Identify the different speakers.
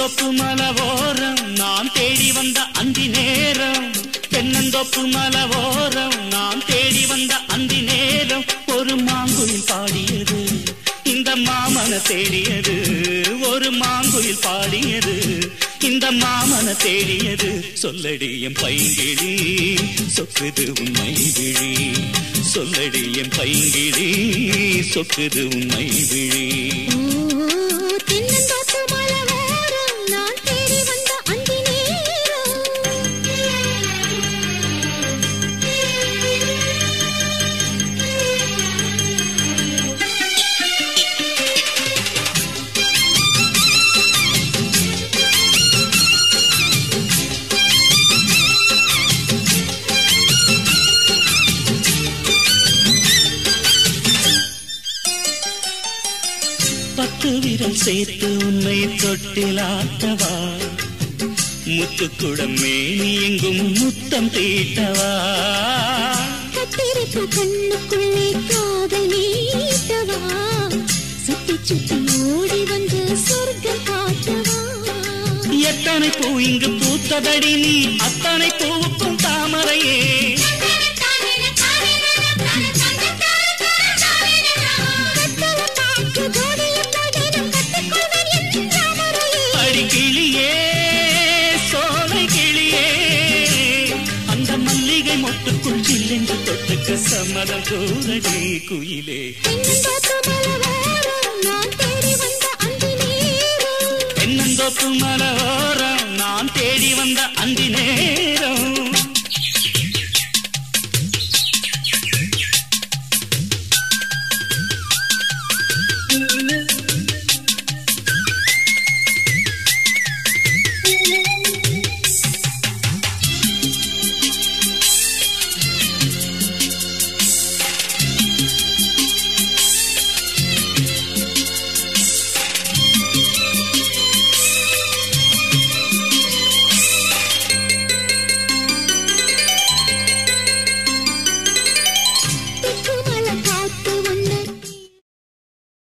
Speaker 1: தென்னந்தோப்பு மலவோரம் நான் தேடி வந்த அந்தி நேரம் தென்னந்தோப்பு மலவோரம் நான் தேடி வந்த அந்தி நேரம் ஒரு மாங்குயில் பாடியது இந்த மாமன தேடியது ஒரு மாங்குயில் பாடியது இந்த மாமன தேடியது சொல்லடி என் பைங்கிழி சொக்குது உண்மை விழி சொல்லடி என் பைங்கிழி சொக்குது உண்மை விழி
Speaker 2: ஓ தென்னந்தோப்பு மலவோரம் நான் தேடி வந்த அந்தி நேரம்
Speaker 1: பத்து விரல் சேர்த்து உன்னை தொட்டிலாட்டவா முத்துக்குடம் மேனி எங்கும் முத்தம் தீட்டவா
Speaker 2: கத்திருப்பு கண்ணுக்குள்ளே காதல் நீட்டவா சுத்தி சுத்தி ஓடி வந்து சொர்க்கம் காட்டவா
Speaker 1: எத்தனை பூ இங்கு பூத்ததடி நீ அத்தனை பூவுக்கும் தாமரையே
Speaker 2: கத்தலம் பார்த்து கோதையும் கோதையும் கட்டிக்கொள்வேன் என் தாமரையே.
Speaker 1: அடி கிளியே சோலை கிளியே அந்த மல்லிகை மொட்டுக்குள் சில்லென்று தொட்டுக்க சம்மதம் கூறடி குயிலே
Speaker 2: தென்னந்தோப்பு மலவோரம் நான் தேடி வந்த அந்தி நேரம்
Speaker 1: தென்னந்தோப்பு மலவோ